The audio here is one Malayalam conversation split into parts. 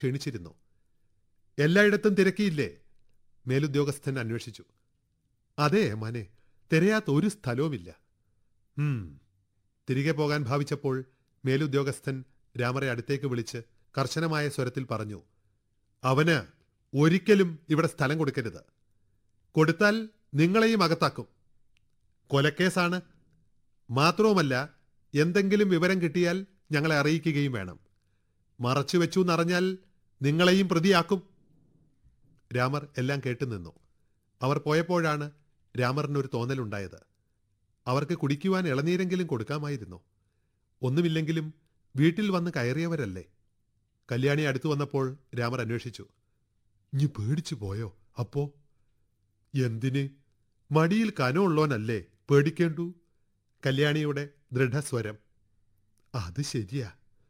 ക്ഷണിച്ചിരുന്നു എല്ലായിടത്തും തിരക്കിയില്ലേ മേലുദ്യോഗസ്ഥൻ അന്വേഷിച്ചു അതെ മനെ തിരയാത്ത ഒരു സ്ഥലവുമില്ല ഉം തിരികെ പോകാൻ ഭാവിച്ചപ്പോൾ മേലുദ്യോഗസ്ഥൻ രാമറെ അടുത്തേക്ക് വിളിച്ച് കർശനമായ സ്വരത്തിൽ പറഞ്ഞു അവന് ഒരിക്കലും ഇവിടെ സ്ഥലം കൊടുക്കരുത് കൊടുത്താൽ നിങ്ങളെയും അകത്താക്കും കൊലക്കേസാണ് മാത്രവുമല്ല എന്തെങ്കിലും വിവരം കിട്ടിയാൽ ഞങ്ങളെ അറിയിക്കുകയും വേണം മറച്ചു വെച്ചു എന്നറിഞ്ഞാൽ നിങ്ങളെയും പ്രതിയാക്കും രാമർ എല്ലാം കേട്ടു നിന്നു അവർ പോയപ്പോഴാണ് രാമറിനൊരു തോന്നലുണ്ടായത് അവർക്ക് കുടിക്കുവാൻ ഇളനീരെങ്കിലും കൊടുക്കാമായിരുന്നു ഒന്നുമില്ലെങ്കിലും വീട്ടിൽ വന്ന് കയറിയവരല്ലേ കല്യാണി അടുത്തു വന്നപ്പോൾ രാമർ അന്വേഷിച്ചു ഇനി പേടിച്ചു പോയോ അപ്പോ എന്തിന് മടിയിൽ കനമുള്ളോനല്ലേ പേടിക്കേണ്ടു കല്യാണിയുടെ ദൃഢസ്വരം അത് ശരിയാ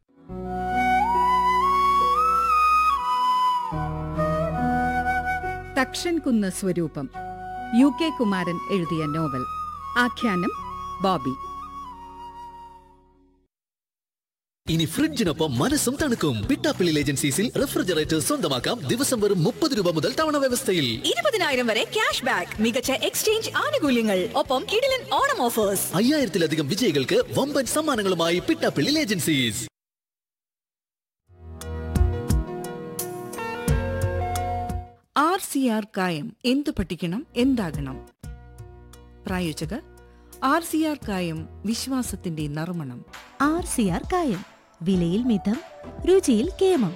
തക്ഷൻ കുന്ന് സ്വരൂപം യു കെ കുമാരൻ എഴുതിയ നോവൽ ആഖ്യാനം ബോബി ഇനി ഫ്രിഡ്ജിനൊപ്പം മനസ്സും തണുക്കും പിട്ടാപ്പിള്ളി ഏജൻസീസിൽ റെഫ്രിജറേറ്റർ സ്വന്തമാക്കാം ദിവസം വെറും മുപ്പത് രൂപ മുതൽ തവണ വ്യവസ്ഥയിൽ ഇരുപതിനായിരം വരെ ക്യാഷ് ബാക്ക് മികച്ച എക്സ്ചേഞ്ച് ആനുകൂല്യങ്ങൾ ഒപ്പം കിടിലൻ ഓണം ഓഫേഴ്സ് അയ്യായിരത്തിലധികം വിജയികൾക്ക് വമ്പൻ സമ്മാനങ്ങളുമായി Pittappilly agencies R C R കായം എന്തു പഠിക്കണം എന്താകണം പ്രായോജകർ ആർ സി ആർ കായം വിശ്വാസത്തിന്റെ നറുമണം ആർ സി ആർ കായം വിലയിൽ മിതം രുചിയിൽ കേമം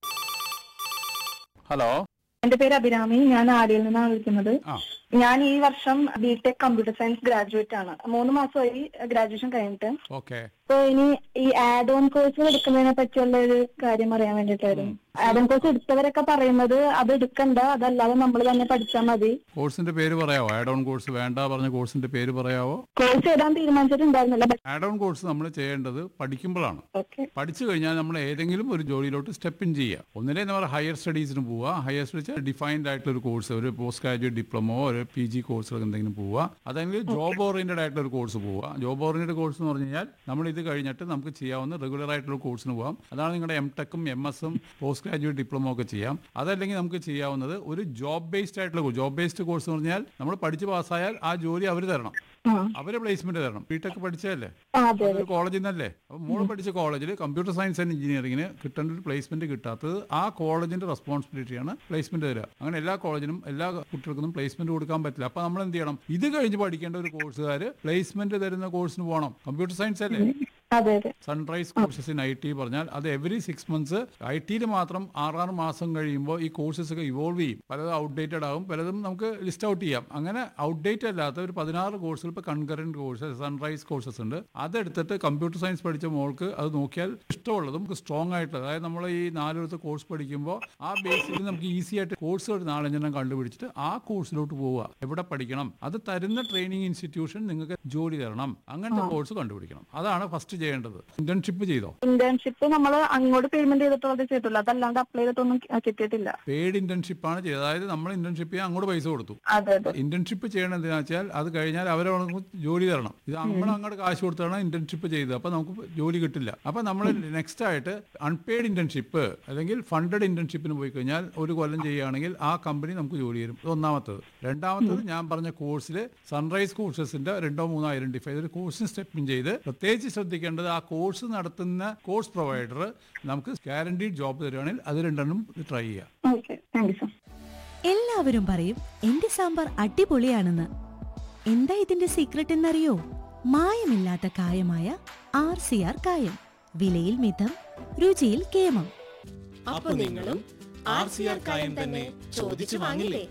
ഹലോ എന്റെ പേര് അഭിരാമി ഞാൻ ആര്യയിൽ നിന്നാണ് വിളിക്കുന്നത് ആ. ഞാൻ ഈ വർഷം ബിടെക് കമ്പ്യൂട്ടർ സയൻസ് ഗ്രാജുവേറ്റ് ആണ് മൂന്ന് മാസമായി ഗ്രാജുവേഷൻ കഴിഞ്ഞിട്ട് ഓക്കെ അപ്പൊ ഇനി ഈ ആഡ് ഓൺ കോഴ്സ് എടുക്കുന്നതിനെ പറ്റിയുള്ള ഒരു കാര്യം അറിയാൻ വേണ്ടിയിട്ടായിരുന്നു ആഡ് ഓൺ കോഴ്സ് എടുത്തവരൊക്കെ പറയുന്നത് അത് എടുക്കണ്ട അതല്ലാതെ നമ്മൾ തന്നെ പഠിച്ചാൽ മതി കോഴ്സിന്റെ പേര് പറയാവോ ആഡ് ഓൺ കോഴ്സ് വേണ്ട പറഞ്ഞ കോഴ്സിന്റെ പേര് പറയാവോ കോഴ്സ് എഴുതാൻ തീരുമാനിച്ചിട്ടുണ്ടായിരുന്നില്ല ആഡ് ഓൺ കോഴ്സ് നമ്മൾ ചെയ്യേണ്ടത് പഠിക്കുമ്പോഴാണ് ഓക്കെ പഠിച്ചു കഴിഞ്ഞാൽ നമ്മൾ ഏതെങ്കിലും ഒരു ജോലിയിലോട്ട് സ്റ്റെപ്പ് ഇൻ ചെയ്യുക ഒന്നിനെ നമ്മൾ ഹയർ സ്റ്റഡീസിന് പോവുക ഹയർ സ്റ്റഡീസ് ഡിഫൈൻഡ് ആയിട്ടുള്ള ഒരു കോഴ്സ് ഒരു പോസ്റ്റ് ഗ്രാജുവേറ്റ് ഡിപ്ലോമോ ഒരു പി ജി കോഴ്സുകൾ എന്തെങ്കിലും പോവുക അതെങ്കിൽ ജോബ് ഓറിയന്റഡ് ആയിട്ടുള്ള ഒരു കോഴ്സ് പോവുക ജോബ് ഓറിയന്റഡ് കോഴ്സ് എന്ന് പറഞ്ഞു കഴിഞ്ഞാൽ നമ്മൾ ഇത് കഴിഞ്ഞിട്ട് നമുക്ക് ചെയ്യാവുന്ന റെഗുലർ ആയിട്ടുള്ള കോഴ്സിന് പോകാം അതാണ് നിങ്ങളുടെ എം ടെക്കും എം എസും പോസ്റ്റ് ഗ്രാജുവേറ്റ് ഡിപ്ലോമോ ഒക്കെ ചെയ്യാം അതല്ലെങ്കിൽ നമുക്ക് ചെയ്യാവുന്നത് ഒരു ജോബ് ബേസ്ഡ് ആയിട്ടുള്ള ജോബ് ബേസ്ഡ് കോഴ്സ് എന്ന് പറഞ്ഞാൽ നമ്മൾ പഠിച്ച് പാസ്സായാൽ ആ ജോലി അവർ തരണം അവരെ പ്ലേസ്മെന്റ് തരണം ബിടെക് പഠിച്ചതല്ലേ ആ അതെ അതൊരു കോളേജിൽ നിന്നല്ലേ അപ്പൊ മോള് പഠിച്ച കോളേജിൽ കമ്പ്യൂട്ടർ സയൻസ് ആൻഡ് എഞ്ചിനീയറിംഗിന് കിട്ടേണ്ട ഒരു പ്ലേസ്മെന്റ് കിട്ടാത്തത് ആ കോളേജിന്റെ റെസ്പോൺസിബിലിറ്റിയാണ് പ്ലേസ്മെന്റ് തരിക അങ്ങനെ എല്ലാ കോളേജിനും എല്ലാ കുട്ടികൾക്കും പ്ലേസ്മെന്റ് കൊടുക്കാൻ പറ്റില്ല അപ്പൊ നമ്മൾ എന്ത് ചെയ്യണം ഇത് കഴിഞ്ഞ് പഠിക്കേണ്ട ഒരു കോഴ്സുകാർ പ്ലേസ്മെന്റ് തരുന്ന കോഴ്സിന് പോകണം കമ്പ്യൂട്ടർ സയൻസ് അല്ലേ അതെ അതെ sunrise courses in I T പറഞ്ഞാൽ അത് എവറി സിക്സ് മന്ത്സ് ഐ ടിയിൽ മാത്രം ആറാറ് മാസം കഴിയുമ്പോൾ ഈ കോഴ്സസ് ഒക്കെ ഇവോൾവ് ചെയ്യും പലതും ഔട്ട്ഡേറ്റഡ് ആകും പലതും നമുക്ക് ലിസ്റ്റ് ഔട്ട് ചെയ്യാം അങ്ങനെ ഔട്ട്ഡേറ്റ് അല്ലാത്ത ഒരു പതിനാറ് കോഴ്സുകൾ ഇപ്പോൾ കൺകറന്റ് കോഴ്സസ് സൺറൈസ് കോഴ്സസ് ഉണ്ട് അതെടുത്തിട്ട് കമ്പ്യൂട്ടർ സയൻസ് പഠിച്ച മോൾക്ക് അത് നോക്കിയാൽ ഇഷ്ടമുള്ളതും നമുക്ക് സ്ട്രോങ് ആയിട്ടുള്ള അതായത് നമ്മൾ ഈ നാലൊരുത്ത കോഴ്സ് പഠിക്കുമ്പോൾ ആ ബേസിൽ നമുക്ക് ഈസി ആയിട്ട് കോഴ്സ് ഒരു നാലഞ്ചെണ്ണം കണ്ടുപിടിച്ചിട്ട് ആ കോഴ്സിലോട്ട് പോവുക എവിടെ പഠിക്കണം അത് തരുന്ന ട്രെയിനിങ് ഇൻസ്റ്റിറ്റ്യൂഷൻ നിങ്ങൾക്ക് ജോലി തരണം അങ്ങനത്തെ കോഴ്സ് കണ്ടുപിടിക്കണം അതാണ് ഫസ്റ്റ് ചെയ്യേണ്ടത് ഇന്റേൺഷിപ്പ് ചെയ്തോ ഇന്റേൺഷിപ്പ് നമ്മൾ അങ്ങോട്ട് പേയ്മെന്റ് ചെയ്തിട്ടുള്ളത് ചെയ്തിട്ടുള്ളൂ അതല്ലാണ്ട് അപ്ലൈ ചെയ്തിട്ടൊന്നും കി- കിട്ടിയിട്ടില്ല പെയ്ഡ് ഇന്റേൺഷിപ്പ് ആണ് ചെയ്തത് അതായത് നമ്മൾ ഇന്റേൺഷിപ്പ് ചെയ്യാൻ അങ്ങോട്ട് പൈസ കൊടുത്തു അതെ അതെ ഇന്റേൺഷിപ്പ് ചെയ്യണം എന്തിനാ വെച്ചാൽ അത് കഴിഞ്ഞാൽ അവരെ ജോലി തരണം ഇത് നമ്മൾ അങ്ങോട്ട് കാശ് കൊടുത്താണ് ഇന്റേൺഷിപ്പ് ചെയ്തത് അപ്പൊ നമുക്ക് ജോലി കിട്ടില്ല അപ്പൊ നമ്മൾ നെക്സ്റ്റ് ആയിട്ട് അൺപെയ്ഡ് ഇന്റേൺഷിപ്പ് അല്ലെങ്കിൽ ഫണ്ടഡ് ഇന്റേൺഷിപ്പിന് പോയി കഴിഞ്ഞാൽ ഒരു കൊല്ലം ചെയ്യുകയാണെങ്കിൽ ആ കമ്പനി നമുക്ക് ജോലി തരും ഇത് ഒന്നാമത്തത് രണ്ടാമത്തത് ഞാൻ പറഞ്ഞ കോഴ്സിൽ സൺറൈസ് കോഴ്സസിന്റെ രണ്ടോ മൂന്നോ ഐഡന്റിഫൈ ചെയ്ത് കോഴ്സിന് സ്റ്റെപ്പ് ഇൻ ചെയ്ത് പ്രത്യേകിച്ച് ശ്രദ്ധിക്കേണ്ടത് ആ കോഴ്സ് നടത്തുന്ന കോഴ്സ് പ്രൊവൈഡർ നമുക്ക് ഗ്യാരണ്ടീഡ് ജോബ് തരുവാണെങ്കിൽ അത് രണ്ടെണ്ണം ട്രൈ ചെയ്യാം ഓക്കെ താങ്ക് യു സർ എല്ലാവരും പറയും എന്റെ സാമ്പാർ അടിപൊളിയാണെന്ന് എന്താ ഇതിന്റെ സീക്രട്ട് എന്നറിയോ മായമില്ലാത്ത കായമായ ആർ സി ആർ കായം വിലയിൽ മിതം രുചിയിൽ കേമം അപ്പൊ നിങ്ങളും ആർ സി ആർ കായം തന്നെ ചോദിച്ചു വാങ്ങില്ലേ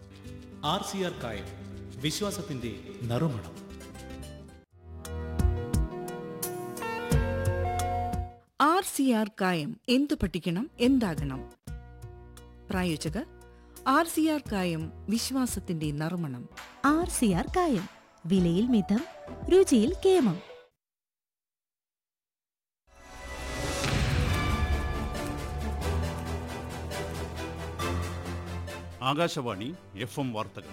ആർ സി ആർ കായം വിശ്വാസത്തിന്റെ നറുമണം ആർ സി ആർ കായം എന്തു പഠിക്കണം എന്താകണം പ്രായോജകർ ആർ സി ആർ കായം വിശ്വാസത്തിന്റെ നറുമണം ആർ സി ആർ കായം വിലയിൽ മിതം രുചിയിൽ കേമം ആകാശവാണി എഫ് എം വാർത്തകൾ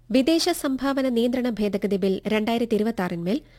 വിദേശ സംഭാവന നിയന്ത്രണ ഭേദഗതി ബിൽ രണ്ടായിരത്തി ഇരുപത്തി